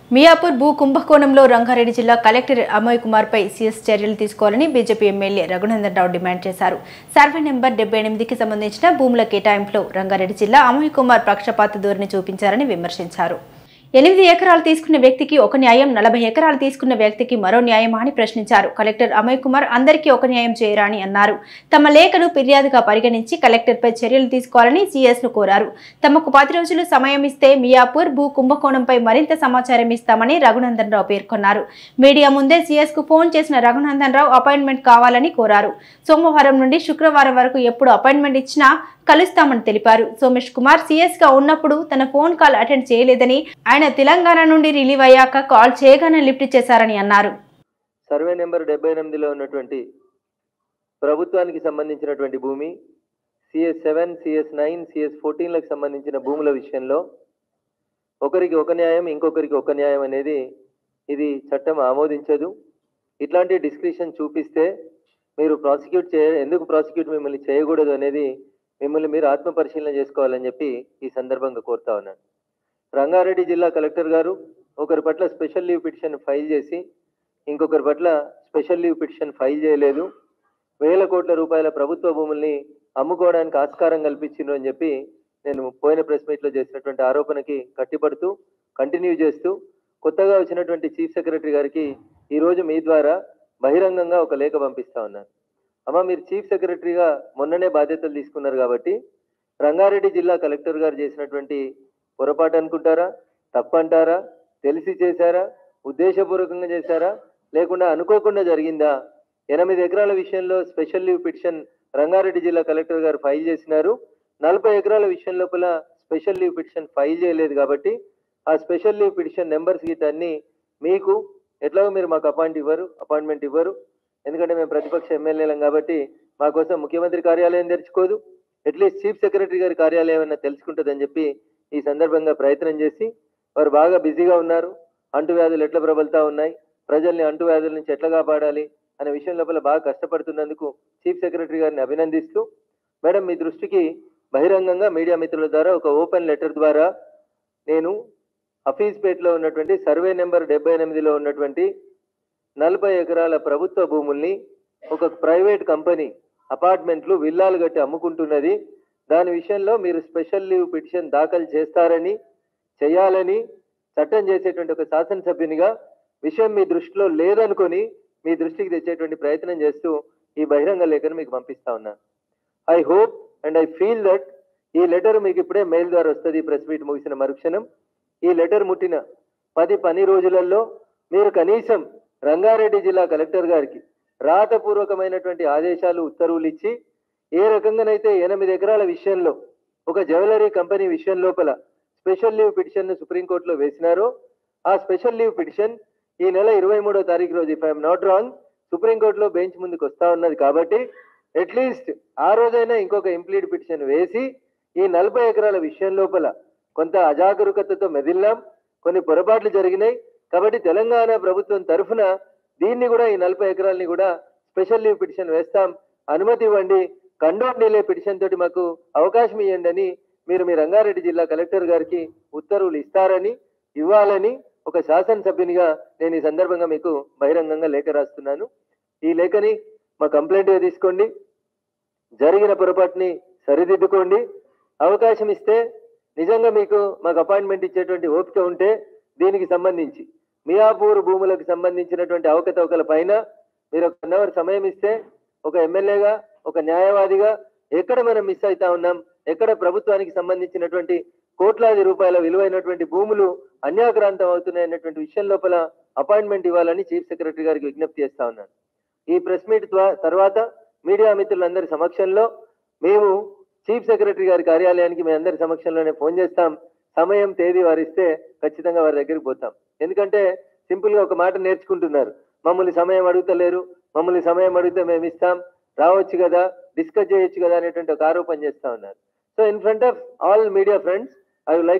మియాపూర్ భూ కుంభకోణంలో రంగారెడ్డి జిల్లా కలెక్టర్ అమయ్ కుమార్ పై సీఎస్ చర్యలు తీసుకోవాలని BJP MLA Raghunandan Rao demand చేశారు సర్వే నెంబర్ డెబ్బై ఎనిమిదికి సంబంధించిన భూముల కేటాయింపులో రంగారెడ్డి జిల్లా అమయ్ కుమార్ పక్షపాత ధోరణి చూపించారని విమర్శించారు ఎనిమిది ఎకరాలు తీసుకున్న వ్యక్తికి ఒక న్యాయం నలభై ఎకరాలు తీసుకున్న వ్యక్తికి మరో న్యాయమా అని ప్రశ్నించారు కలెక్టర్ అమయ్ కుమార్ అందరికీ ఒక న్యాయం చేయరా అని అన్నారు తమ లేఖను ఫిర్యాదుగా పరిగణించి కలెక్టర్పై చర్యలు తీసుకోవాలని సీఎస్ ను కోరారు తమకు పది రోజులు సమయం ఇస్తే మియాపూర్ భూ కుంభకోణంపై మరింత సమాచారం ఇస్తామని రఘునందన్ రావు పేర్కొన్నారు మీడియా ముందే సీఎస్ కు ఫోన్ చేసిన రఘునందన్ రావు అపాయింట్మెంట్ కావాలని కోరారు సోమవారం నుండి శుక్రవారం వరకు ఎప్పుడు అపాయింట్మెంట్ ఇచ్చినా కలుస్తామని తెలిపారు సోమేష్ కుమార్ సీఎస్ గా ఉన్నప్పుడు తన ఫోన్ కాల్ అటెండ్ చేయలేదని ఆయన తెలంగాణ నుండి రిలీవ్ అయ్యాక కాల్ చేయగానే లిఫ్ట్ చేశారని అన్నారు సర్వే నెంబర్ డెబ్బై ఎనిమిదిలో ఉన్నటువంటి ప్రభుత్వానికి సంబంధించినటువంటి భూమి CS seven CS nine CS ఫోర్టీన్లకు సంబంధించిన భూముల విషయంలో ఒకరికి ఒక న్యాయం ఇంకొకరికి ఒక న్యాయం అనేది ఇది చట్టం ఆమోదించదు ఇట్లాంటి డిస్క్రిప్షన్ చూపిస్తే మీరు ప్రాసిక్యూట్ చే ఎందుకు ప్రాసిక్యూట్ మిమ్మల్ని చేయకూడదు అనేది మిమ్మల్ని మీరు ఆత్మ పరిశీలన చేసుకోవాలని చెప్పి ఈ సందర్భంగా కోరుతా ఉన్నాను రంగారెడ్డి జిల్లా కలెక్టర్ గారు ఒకరి పట్ల స్పెషల్ లీవ్ పిటిషన్ ఫైల్ చేసి ఇంకొకరి పట్ల స్పెషల్ లీవ్ పిటిషన్ ఫైల్ చేయలేదు వేల కోట్ల రూపాయల ప్రభుత్వ భూముల్ని అమ్ముకోవడానికి ఆస్కారం కల్పించిండ్రు అని చెప్పి నేను పోయిన ప్రెస్ మీట్లో చేసినటువంటి ఆరోపణకి కట్టిపడుతూ కంటిన్యూ చేస్తూ కొత్తగా వచ్చినటువంటి చీఫ్ సెక్రటరీ గారికి ఈ రోజు మీ ద్వారా బహిరంగంగా ఒక లేఖ పంపిస్తా ఉన్నాను అమ్మ మీరు చీఫ్ సెక్రటరీగా మొన్ననే బాధ్యతలు తీసుకున్నారు కాబట్టి రంగారెడ్డి జిల్లా కలెక్టర్ గారు చేసినటువంటి పొరపాటు అనుకుంటారా తప్పంటారా తెలిసి చేశారా ఉద్దేశపూర్వకంగా చేశారా లేకుండా అనుకోకుండా జరిగిందా ఎనిమిది ఎకరాల విషయంలో స్పెషల్ లీవ్ పిటిషన్ రంగారెడ్డి జిల్లా కలెక్టర్ గారు ఫైల్ చేసినారు నలభై ఎకరాల విషయం లోపల స్పెషల్ లీవ్ పిటిషన్ ఫైల్ చేయలేదు కాబట్టి ఆ స్పెషల్ లీవ్ పిటిషన్ నెంబర్స్ గీత అన్ని మీకు ఎట్లాగో మీరు మాకు అపాయింట్ ఇవ్వరు అపాయింట్మెంట్ ఇవ్వరు ఎందుకంటే మేము ప్రతిపక్ష ఎమ్మెల్యేలం కాబట్టి మా కోసం ముఖ్యమంత్రి కార్యాలయం తెరుచుకోదు అట్లీస్ట్ చీఫ్ సెక్రటరీ గారి కార్యాలయం ఏమైనా తెలుసుకుంటుందని చెప్పి ఈ సందర్భంగా ప్రయత్నం చేసి వారు బాగా బిజీగా ఉన్నారు అంటువ్యాధులు ఎట్లా ప్రబలుతా ఉన్నాయి ప్రజల్ని అంటువ్యాధుల నుంచి ఎట్లా కాపాడాలి అనే విషయం లోపల బాగా కష్టపడుతున్నందుకు చీఫ్ సెక్రటరీ గారిని అభినందిస్తూ మేడం మీ దృష్టికి బహిరంగంగా మీడియా మిత్రుల ద్వారా ఒక ఓపెన్ లెటర్ ద్వారా నేను హఫీజ్పేట్లో ఉన్నటువంటి సర్వే నెంబర్ డెబ్బై ఎనిమిదిలో ఉన్నటువంటి నలభై ఎకరాల ప్రభుత్వ భూముల్ని ఒక ప్రైవేట్ కంపెనీ అపార్ట్మెంట్లు విల్లాలు కట్టి అమ్ముకుంటున్నది దాని విషయంలో మీరు స్పెషల్ లీవ్ పిటిషన్ దాఖలు చేస్తారని చేయాలని చట్టం చేసేటువంటి ఒక శాసనసభ్యునిగా విషయం మీ దృష్టిలో లేదనుకొని మీ దృష్టికి తెచ్చేటువంటి ప్రయత్నం చేస్తూ ఈ బహిరంగ లేఖను మీకు పంపిస్తా ఉన్నాను I hope and I feel that ఈ లెటర్ మీకు ఇప్పుడే మెయిల్ ద్వారా వస్తుంది ప్రెస్ మీట్ ముగిసిన మరుక్షణం ఈ లెటర్ ముట్టిన పది పని రోజులలో మీరు కనీసం రంగారెడ్డి జిల్లా కలెక్టర్ గారికి రాతపూర్వకమైనటువంటి ఆదేశాలు ఉత్తర్వులు ఇచ్చి ఏ రకంగానైతే ఎనిమిది ఎకరాల విషయంలో ఒక జ్యువెలరీ కంపెనీ విషయం లోపల స్పెషల్ లీవ్ పిటిషన్ ను సుప్రీంకోర్టులో వేసినారో ఆ స్పెషల్ లీవ్ పిటిషన్ ఈ నెల ఇరవై మూడో తారీఖు రోజు ఇఫ్ ఐఎమ్ నాట్ రాంగ్ సుప్రీంకోర్టులో బెంచ్ ముందుకు వస్తా ఉన్నది కాబట్టి అట్లీస్ట్ ఆ రోజైనా ఇంకొక ఇంప్లీడ్ పిటిషన్ వేసి ఈ నలభై ఎకరాల విషయం లోపల కొంత అజాగరూకతతో మెదిలినాం కొన్ని పొరపాట్లు జరిగినాయి కాబట్టి తెలంగాణ ప్రభుత్వం తరఫున దీన్ని కూడా ఈ నలభై ఎకరాలని కూడా స్పెషల్ లీవ్ పిటిషన్ వేస్తాం అనుమతి ఇవ్వండి కండోన్ డిలే పిటిషన్ తోటి మాకు అవకాశం ఇవ్వండి అని మీరు మీ రంగారెడ్డి జిల్లా కలెక్టర్ గారికి ఉత్తర్వులు ఇస్తారని ఇవ్వాలని ఒక శాసనసభ్యునిగా నేను ఈ సందర్భంగా మీకు బహిరంగంగా లేఖ రాస్తున్నాను ఈ లేఖని మా కంప్లైంట్గా తీసుకోండి జరిగిన పొరపాటుని సరిదిద్దుకోండి అవకాశం ఇస్తే నిజంగా మీకు మాకు అపాయింట్మెంట్ ఇచ్చేటువంటి ఓపిక ఉంటే దీనికి సంబంధించి మియాపూర్ భూములకు సంబంధించినటువంటి అవకతవకల పైన మీరు ఒక వన్ అవర్ సమయం ఇస్తే ఒక ఎమ్మెల్యేగా ఒక న్యాయవాదిగా ఎక్కడ మనం మిస్ అవుతా ఉన్నాం ఎక్కడ ప్రభుత్వానికి సంబంధించినటువంటి కోట్లాది రూపాయల విలువైనటువంటి భూములు అన్యాక్రాంతం అవుతున్నాయి అన్నటువంటి విషయం లోపల అపాయింట్మెంట్ ఇవ్వాలని చీఫ్ సెక్రటరీ గారికి విజ్ఞప్తి చేస్తా ఉన్నాను ఈ ప్రెస్ మీట్ ద్వా- తర్వాత మీడియా మిత్రులందరి సమక్షంలో మేము చీఫ్ సెక్రటరీ గారి కార్యాలయానికి మీ అందరి సమక్షంలోనే ఫోన్ చేస్తాం సమయం తేదీ వారిస్తే ఖచ్చితంగా వారి దగ్గరికి పోతాం ఎందుకంటే సింపుల్ గా ఒక మాట నేర్చుకుంటున్నారు మమ్మల్ని సమయం అడుగుతలేరు మమ్మల్ని సమయం అడిగితే మేము ఇస్తాం రావచ్చు కదా డిస్కస్ చేయొచ్చు కదా అనేటువంటి ఒక ఆరోపణ చేస్తా ఉన్నారు so in front of all media friends I like